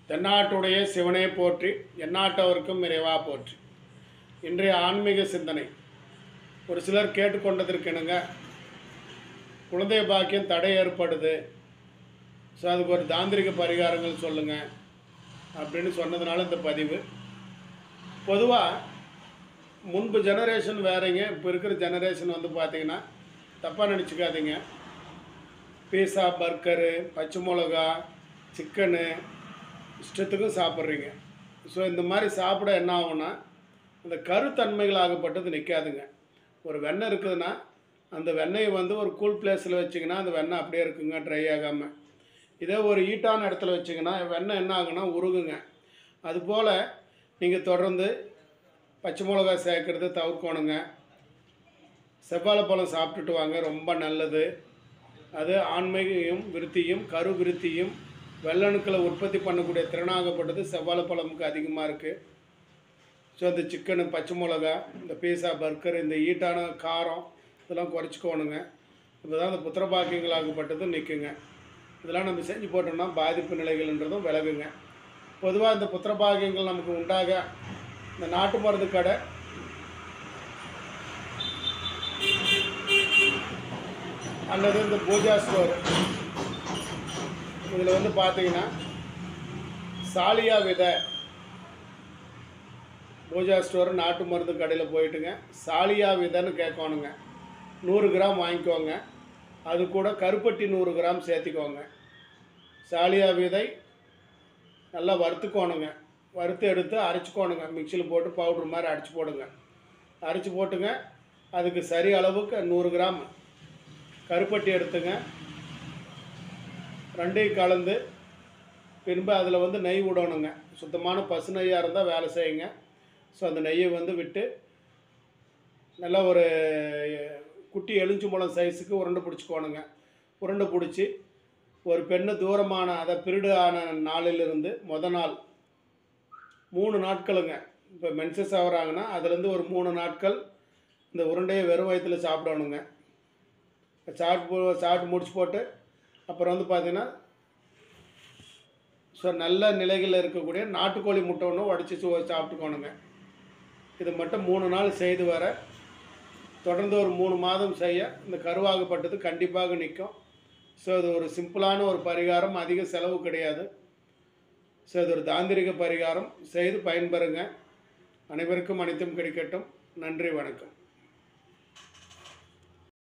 தென்னாட்டுடைய சிவனே போற்றி எந்நாட்டவருக்கும் இறைவா போற்றி இன்றைய ஆன்மீக சிந்தனை ஒரு சிலர் கேட்டுக்கொண்டதற்கெனுங்க குழந்தை பாக்கியம் தடை ஏற்படுது ஸோ அதுக்கு ஒரு தாந்திரிக பரிகாரங்கள் சொல்லுங்கள் அப்படின்னு சொன்னதுனால இந்த பதிவு பொதுவாக முன்பு ஜெனரேஷன் வேறங்க இப்போ இருக்கிற ஜெனரேஷன் வந்து பார்த்தீங்கன்னா தப்பாக நினச்சிக்காதீங்க பீஸா பர்கரு பச்சை மிளகா சிக்கனு இஷ்டத்துக்கும் சாப்பிட்றீங்க ஸோ இந்த மாதிரி சாப்பிட என்ன ஆகும்னா அந்த கருத்தன்மைகள் ஆகப்பட்டது நிற்காதுங்க ஒரு வெண்ணெய் இருக்குதுன்னா அந்த வெண்ணெயை வந்து ஒரு கூல் பிளேஸில் வச்சிங்கன்னா அந்த வெண்ணெய் அப்படியே இருக்குங்க ட்ரை ஆகாமல் இதே ஒரு ஈட்டான இடத்துல வச்சிங்கன்னா வெண்ணெய் என்ன ஆகுனா உருகுங்க அதுபோல் நீங்கள் தொடர்ந்து பச்சை மிளகா சேர்க்கறது தவிர்க்கணுங்க செவ்வாழைப்பழம் சாப்பிட்டுட்டு வாங்க ரொம்ப நல்லது அது ஆண்மையும் விருத்தியும் கரு விருத்தியும் வெள்ளணுக்களை உற்பத்தி பண்ணக்கூடிய திறனாகப்பட்டது செவ்வாழைப்பழமுக்கு அதிகமாக இருக்குது ஸோ இந்த சிக்கனு பச்சை மிளகா இந்த பீஸா பர்கர் இந்த ஈட்டான காரம் இதெல்லாம் குறைச்சிக்கோணுங்க இப்போ தான் இந்த புத்திரபாக்கியங்களாகப்பட்டது நிற்குங்க இதெல்லாம் நம்ம செஞ்சு போட்டோம்னா பாதிப்பு நிலைகள்ன்றதும் விலகுங்க பொதுவாக இந்த புத்திரபாகியங்கள் நமக்கு உண்டாக இந்த நாட்டு மருந்து கடை அல்லது இந்த பூஜா ஸ்டோர் இதில் வந்து பார்த்தீங்கன்னா சாலியா விதை பூஜா ஸ்டோர் நாட்டு மருந்து கடையில் போயிட்டுங்க சாலியா விதைன்னு கேட்கணுங்க நூறு கிராம் வாங்கிக்கோங்க அது கூட கருப்பட்டி நூறு கிராம் சேர்த்திக்கோங்க சாலியா விதை நல்லா வறுத்துக்கோணுங்க வறுத்து எடுத்து அரைச்சிக்கோணுங்க மிக்சியில் போட்டு பவுட்ரு மாதிரி அரைச்சி போடுங்க அரைச்சி போட்டுங்க அதுக்கு சரி அளவுக்கு நூறு கிராம் கருப்பட்டி எடுத்துங்க ரெண்டையும் கலந்து பின்பு அதில் வந்து நெய் விடணுங்க சுத்தமான பசு நெய்யாக இருந்தால் வேலை செய்யுங்க ஸோ அந்த நெய்யை வந்து விட்டு நல்லா ஒரு குட்டி எலுஞ்சி முளம் சைஸுக்கு உருண்டை பிடிச்சிக்கோணுங்க உருண்டை பிடிச்சி ஒரு பெண்ணு தூரமான அதை பிரிடு ஆன நாளிலிருந்து முத நாள் மூணு நாட்களுங்க இப்போ மென்சஸ் ஆகுறாங்கன்னா அதுலேருந்து ஒரு மூணு நாட்கள் இந்த உருண்டையை வெறும் வயிற்றில் சாப்பிடணுங்க சாப்பிட்டு போ சாப்பிட்டு முடிச்சு போட்டு அப்புறம் வந்து பார்த்தீங்கன்னா ஸோ நல்ல நிலைகளில் இருக்கக்கூடிய நாட்டுக்கோழி முட்டை ஒன்று உடச்சி சாப்பிட்டுக்கோணுங்க இது மட்டும் மூணு நாள் செய்து வர தொடர்ந்து ஒரு மூணு மாதம் செய்ய இந்த கருவாகப்பட்டது கண்டிப்பாக நிற்கும் ஸோ இது ஒரு சிம்பிளான ஒரு பரிகாரம் அதிக செலவு கிடையாது ஸோ இது ஒரு தாந்திரிக பரிகாரம் செய்து பயன்பெறுங்க அனைவருக்கும் அனைத்தும் கிடைக்கட்டும் நன்றி வணக்கம்